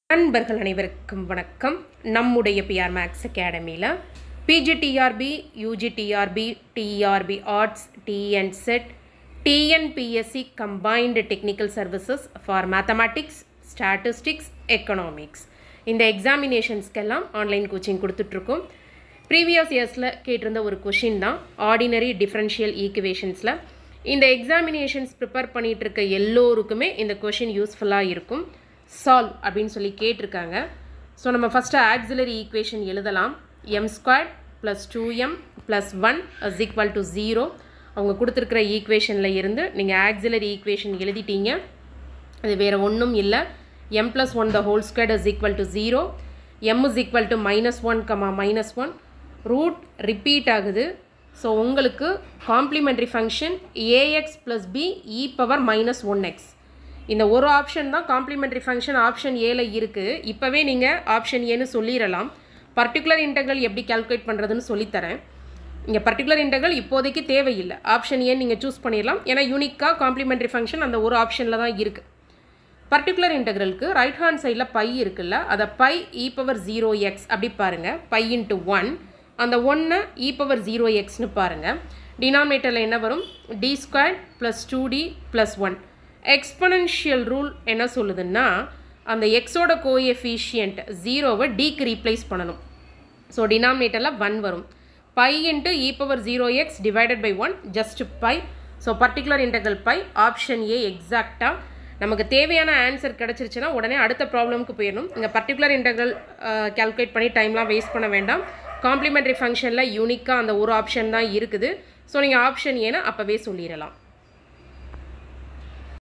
நண்பர்கள் அனைவருக்கும் வணக்கம் நம்முடைய பிஆர் மேக்ஸ் அகாடமியில் PGTRB UGTRB TRB arts TN SET TNPSC combined technical services for mathematics statistics economics இந்த எக்ஸாமினேஷன்ஸ்க்கெல்லாம் ஆன்லைன் கோச்சிங் கொடுத்துட்ருக்கோம் ப்ரீவியஸ் இயர்ஸில் கேட்டிருந்த ஒரு கொஷின் தான் ஆர்டினரி டிஃப்ரென்ஷியல் ஈக்குவேஷன்ஸில் இந்த எக்ஸாமினேஷன்ஸ் ப்ரிப்பேர் பண்ணிகிட்டு இருக்க எல்லோருக்குமே இந்த கொஷின் யூஸ்ஃபுல்லாக இருக்கும் சால்வ் அப்படின்னு சொல்லி கேட்டிருக்காங்க ஸோ நம்ம ஃபஸ்ட்டு ஆக்சிலரி ஈக்குவேஷன் எழுதலாம் M square plus two M plus one is equal to zero அவங்க கொடுத்துருக்குற ஈக்குவேஷனில் இருந்து நீங்கள் ஆக்சிலரி ஈக்குவேஷன் எழுதிட்டீங்க அது வேறு ஒன்றும் இல்லை M plus one the whole square is equal to zero M is equal to minus one comma minus one root repeat ஆகுது ஸோ உங்களுக்கு complementary function A X plus B E power minus one X இந்த ஒரு option தான் complimentary function option ஏல இருக்குது இப்போவே நீங்கள் option ஏன்னு சொல்லிடலாம் பர்டிகுலர் இன்டெக்ரல் எப்படி கால்குலேட் பண்ணுறதுன்னு சொல்லித்தரேன் இங்கே பர்டிகுலர் இன்டெக்ரல் இப்போதைக்கு தேவையில்லை ஆப்ஷன் ஏன்னு நீங்கள் சூஸ் பண்ணிடலாம் ஏன்னா யூனிக்காக காம்ப்ளிமெண்ட்ரி ஃபங்க்ஷன் அந்த ஒரு ஆப்ஷனில் தான் இருக்குது பர்டிகுலர் இன்டெக்ரலுக்கு ரைட் ஹேண்ட் சைடில் பை இருக்குல்ல அதை pi e power zero x அப்படி பாருங்கள் பை இன்ட்டு ஒன் அந்த ஒன்னை இ பவர் ஜீரோ எக்ஸ்னு பாருங்கள் டினாமினேட்டரில் என்ன வரும் t square plus two t plus one exponential rule என்ன சொல்லுதுன்னா அந்த எக்ஸோட கோஎஃபிஷியன்ட் ஜீரோவை டிக்கு ரீப்ளேஸ் பண்ணணும் ஸோ டினாமினேட்டரில் ஒன் வரும் pi into e power zero x divided by one just pi so particular integral pi option A எக்ஸாக்டாக நமக்கு தேவையான ஆன்சர் கிடச்சிருச்சுன்னா உடனே அடுத்த ப்ராப்ளம்க்கு போயிடணும் இங்கே பர்டிகுலர் இன்டெக்ரல் கேல்குலேட் பண்ணி டைம்லாம் வேஸ்ட் பண்ண வேண்டாம் காம்ப்ளிமெண்ட்ரி ஃபங்க்ஷனில் யூனிக்காக அந்த ஒரு ஆப்ஷன் தான் இருக்குது ஸோ நீங்கள் ஆப்ஷன் ஏன்னா அப்போவே சொல்லிடலாம்